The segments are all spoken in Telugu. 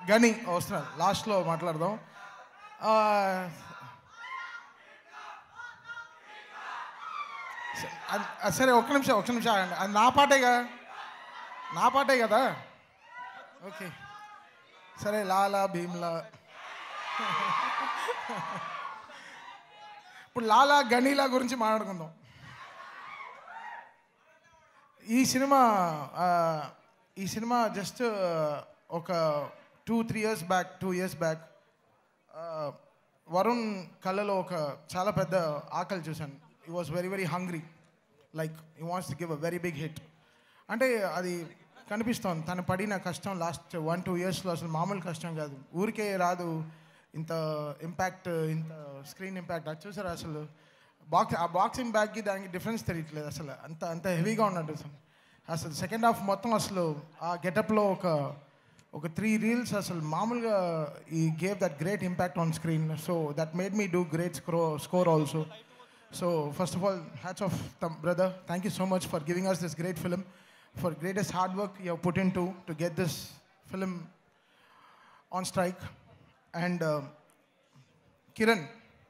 గని వస్తున్నారు లాస్ట్లో మాట్లాడదాం ఆ, స- అ- అ- సరే ఒక్క నిమిషం ఒక్క నిమిషం ఆగండి అది నా పాటే కదా నా పాటే కదా ఓకే సరే లాలా భీమ్లా ఇప్పుడు లాలా గనీలా గురించి మాట్లాడుకుందాం ఈ సినిమా ఆ, ఈ సినిమా జస్ట్ ఒక two three years back two years back Varun కళ్ళలో ఒక చాలా పెద్ద ఆకలి చూశాను he was very very hungry like he wants to give a very big hit అంటే అది కనిపిస్తోంది తను పడిన కష్టం లాస్ట్ వన్ టూ ఇయర్స్లో అసలు మామూలు కష్టం కాదు ఊరికే రాదు ఇంత ఇంపాక్ట్ ఇంత స్క్రీన్ ఇంపాక్ట్ అది చూసారు అసలు బాక్స్ ఆ బాక్సింగ్ బ్యాగ్కి దానికి డిఫరెన్స్ తెలియట్లేదు అసలు అంత అంత హెవీగా ఉన్నట్టు అసలు అసలు సెకండ్ హాఫ్ మొత్తం అసలు ఆ గెటప్లో ఒక ఒక త్రీ రీల్స్ అసలు మామూలుగా he gave that great impact on screen so that made me do great స్క్రో score also so first of all hats off Tham brother thank you so much for giving us this great film for greatest hard work you put in to to get this film on strike and Kiran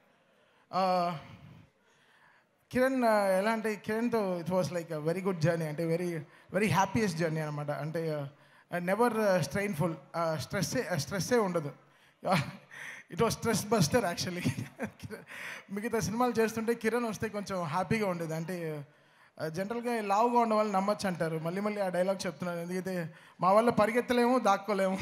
Kiran ఆ, ఎలా అంటే కిరణ్తో it was like a very good journey అంటే వెరీ వెరీ హ్యాపీయెస్ట్ జర్నీ అనమాట అంటే నెవర్ స్ట్రెయిన్ఫుల్ స్ట్రెస్సే స్ట్రెస్సే ఉండదు it was stress buster actually మిగతా సినిమాలు చేస్తుంటే కిరణ్ వస్తే కొంచెం హ్యాపీగా ఉండేది అంటే జనరల్గా లావుగా ఉన్న వాళ్ళు నమ్మచ్చు అంటారు మళ్ళీ మళ్ళీ ఆ డైలాగ్ చెప్తున్నాను ఎందుకైతే మా వల్ల పరిగెత్తలేము దాక్కోలేము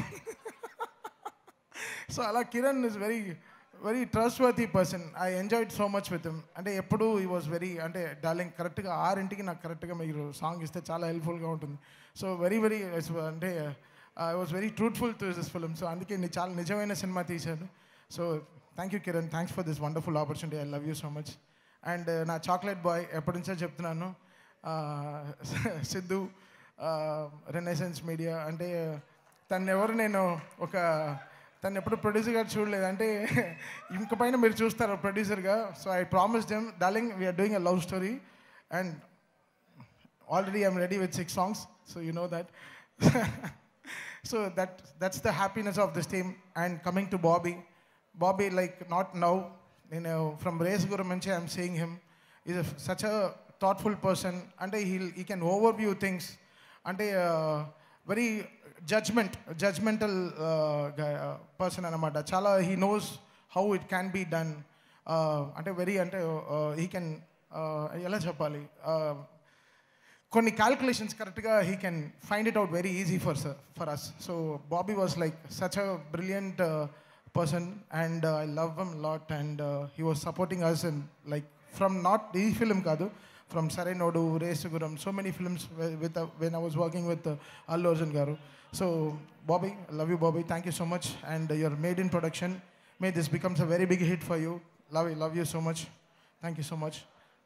సో అలా Kiran is very very trustworthy person I enjoyed so much with him అంటే ఎప్పుడు ఈ వాజ్ వెరీ అంటే డార్లింగ్ కరెక్ట్గా ఆరింటికి నాకు కరెక్ట్గా మీరు సాంగ్ ఇస్తే చాలా హెల్ప్ఫుల్గా ఉంటుంది సో వెరీ వెరీ అంటే I was very truthful to this film so అందుకే ని- చాలా నిజమైన సినిమా తీశాను so thank you Kiran thanks for this wonderful opportunity I love you so much and నా చాక్లెట్ బాయ్ ఎప్పటి నుంచో చెప్తున్నాను ఆ, సిద్ధు రెనెసెన్స్ మీడియా అంటే తను ఎవరు నేను ఒక తను ఎప్పుడు ప్రొడ్యూసర్గా చూడలేదు అంటే ఇంక పైన మీరు చూస్తారు ప్రొడ్యూసర్గా so I promise them darling we're doing a love story and already I'm ready with six songs, so you know that. so that that's the happiness of this team. And coming to Bobby, Bobby like not now, you know, from Race Guru Manche, I'm seeing him. He's a, such a thoughtful person, and he he can overview things, and a uh, very judgment judgmental uh, guy, uh, person అనమాట చాలా he knows how it can be done. Uh, అంటే వెరీ అంటే హీ కెన్ ఎలా చెప్పాలి Uh, కొన్ని క్యాల్కులేషన్స్ కరెక్ట్గా he can find it out very easy for sir for us so Bobby was like such a brilliant person and I love him lot and he was supporting us in like from not ఈ ఫిలిం కాదు from Sarrainodu Race Gurram so many films with when I was working with Allu Arjun గారు so Bobby love you Bobby thank you so much and your made in production may this becomes a very big hit for you love you love you so much thank you so much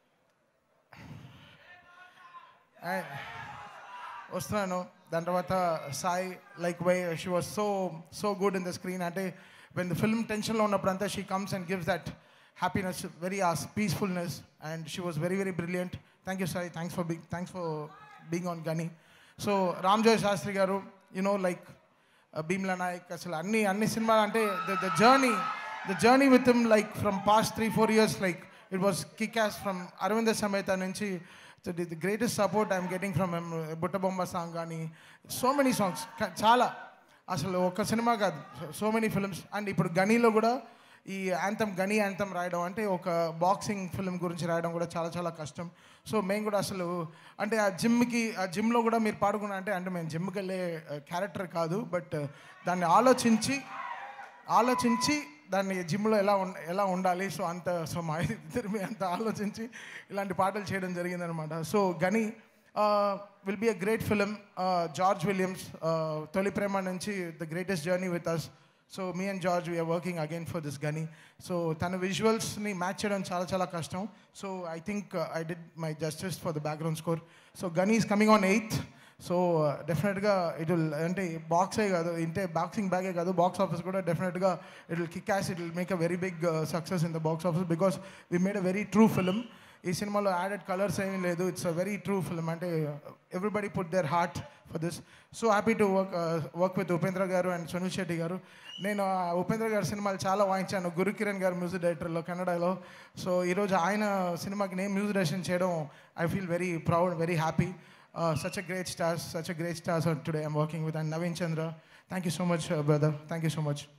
and వస్తున్నాను దాని తర్వాత Sai like why she was so so good in the screen అంటే వెన్ ద ఫిల్మ్ టెన్షన్లో ఉన్నప్పుడు అంతా she comes and gives that happiness very as peacefulness and she was very very brilliant thank you Sai thanks for big thanks for being on Ghani so Ram Joy Sastry గారు you know like Bheemla Nayak అసలు అన్ని అన్ని సినిమాలు అంటే the the journey the journey with him like from past three four years like it was kickass from Aravinda Sametha నుంచి the the greatest support I'm getting from him Buttabomma song కానీ సో మెనీ సాంగ్స్ చాలా అసలు ఒక సినిమా కాదు సో మెనీ ఫిల్మ్స్ అండ్ ఇప్పుడు గనీలో కూడా ఈ యాంథమ్ గనీ యాంథమ్ రాయడం అంటే ఒక బాక్సింగ్ ఫిల్మ్ గురించి రాయడం కూడా చాలా చాలా కష్టం సో మేము కూడా అసలు అంటే ఆ జిమ్కి ఆ జిమ్లో కూడా మీరు పాడుకున్నా అంటే అంటే మేము జిమ్కి వెళ్ళే క్యారెక్టర్ కాదు బట్ దాన్ని ఆలోచించి ఆలోచించి దాన్ని జిమ్లో ఎలా ఉండ ఎలా ఉండాలి సో అంత సో మా ఇద్దరు మీ అంత ఆలోచించి ఇలాంటి పాటలు చేయడం జరిగిందనమాట so Ghani will be a great film George Williams Tholi Prema నుంచి the greatest journey with us so me and George we're working again for this Ghani so తన విజువల్స్ని మ్యాచ్ చేయడం చాలా చాలా కష్టం so I think I did my justice for the background score so Ghani is coming on eighth so డెఫినెట్గా ఇట్ విల్ అంటే బాక్సే కాదు ఇంటే బాక్సింగ్ బ్యాగే కాదు బాక్స్ ఆఫీస్ కూడా డెఫినెట్గా it will kick ass it will make a very big success in the box office because we made a very true film ఈ సినిమాలో యాడెడ్ కలర్స్ ఏమీ లేదు it's a very true film అంటే everybody put their heart for this so happy to work work with Upendra గారు అండ్ సునీల్ శెట్టి గారు నేను ఆ ఉపేంద్ర గారి సినిమాలు చాలా వాయించాను గురు కిరణ్ గారు మ్యూజిక్ డైరెక్టర్లో కన్నడలో సో ఈరోజు ఆయన సినిమాకి నేను మ్యూజిక్ డైరెక్షన్ చేయడం I feel very proud very happy such a great stars such a great stars today I'm working with and Naveen Chandra thank you so much brother thank you so much